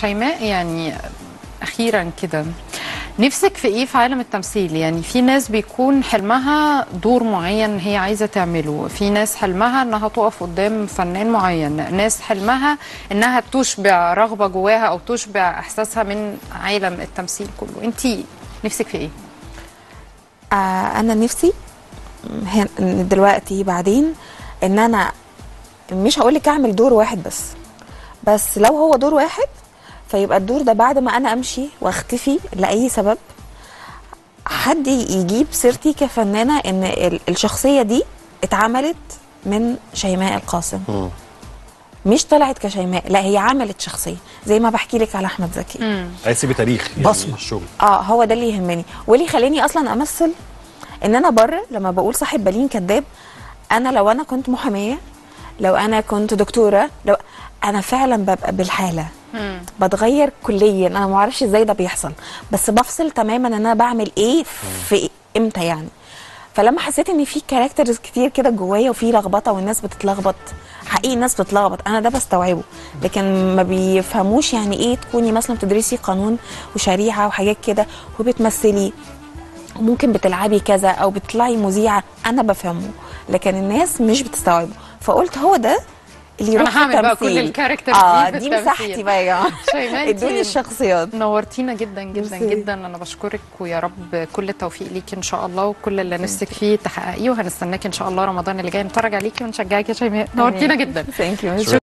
شيماء يعني اخيرا كده نفسك في ايه في عالم التمثيل يعني في ناس بيكون حلمها دور معين هي عايزه تعمله في ناس حلمها انها تقف قدام فنان معين ناس حلمها انها تشبع رغبه جواها او تشبع احساسها من عالم التمثيل كله انت نفسك في ايه آه انا نفسي هن- دلوقتي بعدين ان انا مش هقول لك اعمل دور واحد بس بس لو هو دور واحد فيبقى الدور ده بعد ما انا امشي واختفي لاي سبب حد يجيب سيرتي كفنانه ان ال- الشخصيه دي اتعملت من شيماء القاسم مش طلعت كشيماء لا هي عملت شخصيه زي ما بحكي لك على احمد زكي عايز تسيبي تاريخ يعني بصمة. الشغل اه هو ده اللي يهمني واللي يخليني اصلا امثل ان انا بره لما بقول صاحب بالين كذاب انا لو انا كنت محاميه لو انا كنت دكتوره لو انا فعلا ببقى بالحاله بتغير كليا انا ما اعرفش ازاي ده بيحصل بس بفصل تماما ان انا بعمل ايه في امتى يعني فلما حسيت ان في كاركترز كتير كده جوايا وفي لخبطه والناس بتتلخبط حقيقي الناس بتتلخبط انا ده بستوعبه لكن ما بيفهموش يعني ايه تكوني مثلا بتدرسي قانون وشريعه وحاجات كده وبتمثلي وممكن بتلعبي كذا او بتطلعي مذيعه انا بفهمه لكن الناس مش بتستوعبه فقلت هو ده اللي يروح أنا هعمل في بقى التمثيل. كل الكاركترز اه دي في دي التمثيل. مساحتي بقى يا شيماء، جماعه انتي ادوني الشخصيات نورتينا جدا جدا ميرسي. جدا انا بشكرك ويا رب كل التوفيق ليكي ان شاء الله وكل اللي نفسك فيه تحققيه وهنستناكي ان شاء الله رمضان اللي جاي نتفرج عليكي ونشجعك يا شيماء نورتينا جدا ثانك يو